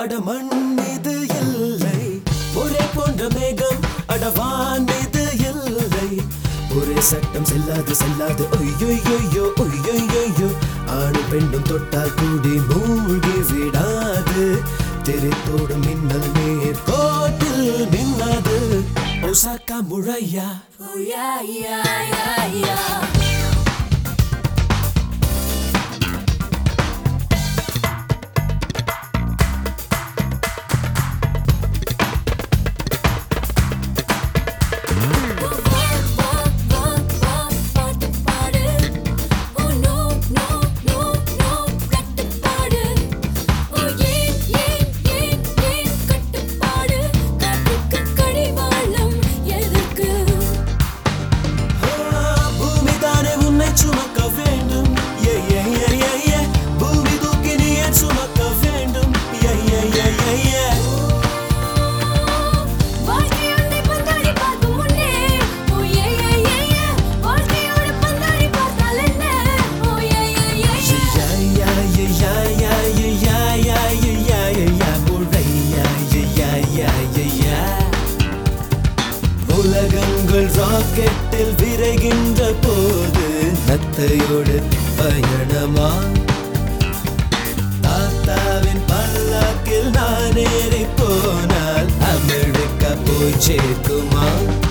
அடமண் மீது இல்லை ஒரே போன்ற மேகம் அடவான் மீது இல்லை ஒரே சட்டம் செல்லாது செல்லாது ஒய்யொய்யோ ஒய்யொய்யோ ஆணும் பெண்ணும் தொட்டால் கூடி மூழ்கி விடாது தெரித்தோடும் மின்னல் நேர் கோட்டில் மின்னாது ஒசாக்கா முழையா Oh yeah, yeah, yeah, yeah. பூமிதானே உன்னை சுமக்க வேண்டும் ஏ ஏ ஏ ஏ ஏ பூமி தூக்கி நீ ஏன் சுமக்க வேண்டும் ஏ ஏ ஏ ஏ ஏ உலகங்கள் ராக்கெட்டில் விரைகின்ற போது நத்தையோடு பயணமா தாத்தாவின் பல்லாக்கில் நான் ஏறி போனால் அமெரிக்கா போய் சேர்க்குமா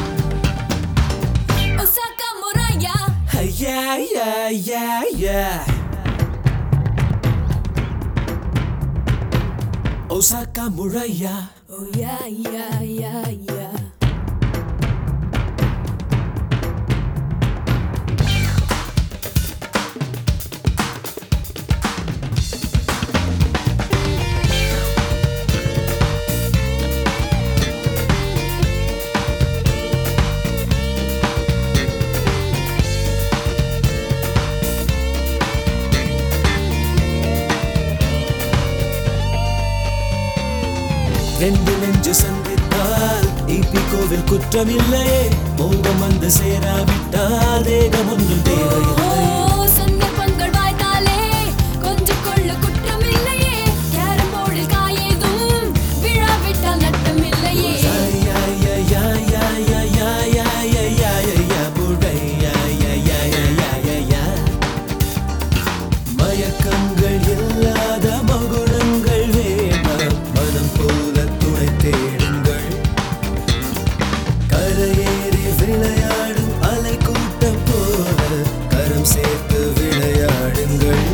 Yeah, yeah, yeah, yeah. Osaka Muraya. Oh yeah, yeah, yeah, yeah. ரெண்டு நெஞ்சு சந்தித்தால் ஈபி கோவில் குற்றமில்லையே மோகம் வந்து சேராவிட்டால் தேகம் ஒன்றும் தேவையில்லை ஓ, சந்தர்ப்பங்கள் வாய்த்தாலே கொஞ்சம் கொள்ள குற்றமில்லையே கேரம்போர்டில் காயேதும் விழாவிட்டால் நட்டமில்லையே யா, யா, யா, யா, யா, யா, யா, யா, யா, யா, யா, யா, முறை, யா, யா, யா, யா, யா, யா, யா. மயக்கங்கள் இல்லாத மகுடங்கள் வேண்டாம் மனம் போல துணை தேடுங்கள் கரையேறி விளையாடும் அலை கூட்டம் போல கரம் சேர்த்து விளையாடுங்கள்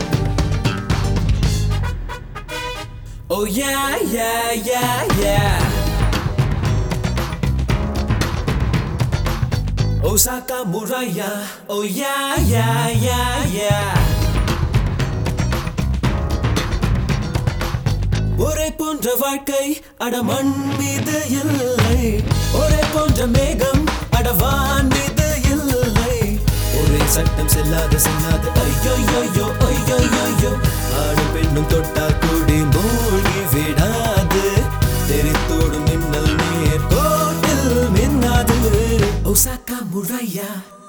Oh yeah, yeah, yeah, yeah. Osaka Muraya. Oh yeah, yeah, yeah, yeah. ஒரே போன்ற வாழ்க்கை அடமண் மீது இல்லை ஒரே போன்ற மேகம் அடவான் மீது இல்லை ஒரே சட்டம் செல்லாத செல்லாத ஐயோயோயோ ஐயோயோயோ ஆணும் பெண்ணும் தொட்டால் கூடி மூழ்கி விடாது தெரித்தோடும் மின்னல் நேர் கோட்டில் மின்னாது ஒசாக்கா முழையா